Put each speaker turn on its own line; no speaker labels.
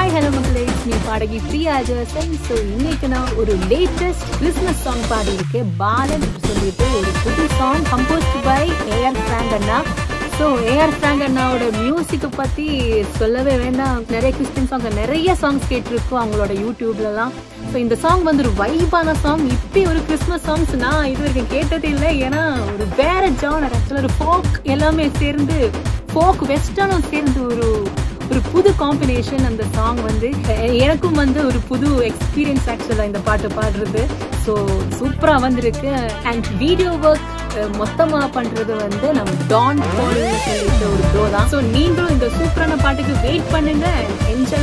hi hello மக்களே நீ பாடகி பிரியா ஜெர்சன் ஸோ இன்னைக்கு நான் ஒரு லேட்டஸ்ட் கிறிஸ்மஸ் சாங் பாடியிருக்கேன் பாலன் சொல்லிட்டு ஒரு புது song composed by A R Frank அண்ணா ஸோ ஏஆர் ஃப்ராங்க் அண்ணாவோட மியூசிக்கை பற்றி சொல்லவே வேண்டாம் நிறைய கிறிஸ்டின் சாங் நிறைய சாங்ஸ் கேட்டிருக்கோம் அவங்களோட யூடியூப்லலாம் ஸோ இந்த சாங் வந்து ஒரு வைபான சாங் இப்படி ஒரு கிறிஸ்மஸ் சாங்ஸ் நான் இது வரைக்கும் கேட்டதே இல்லை ஏன்னா ஒரு வேற ஜானர் ஆக்சுவலாக ஒரு ஃபோக் எல்லாமே சேர்ந்து ஃபோக் வெஸ்டர்னும் சேர்ந்து ஒரு ஒரு புது காம்பினேஷன் அந்த சாங் வந்து எ- எனக்கும் வந்து ஒரு புது எக்ஸ்பீரியன்ஸ் ஆக்சுவலாக இந்த பாட்டு பாடுறது ஸோ சூப்பராக வந்திருக்கு அண்ட் வீடியோ ஒர்க் மொத்தமாக பண்ணுறது வந்து நம்ம டான் போலின்னு சொல்லிட்டு ஒரு ப்ரோ தான் ஸோ நீங்களும் இந்த சூப்பரான பாட்டுக்கு வெயிட் பண்ணுங்க என்ஜாய்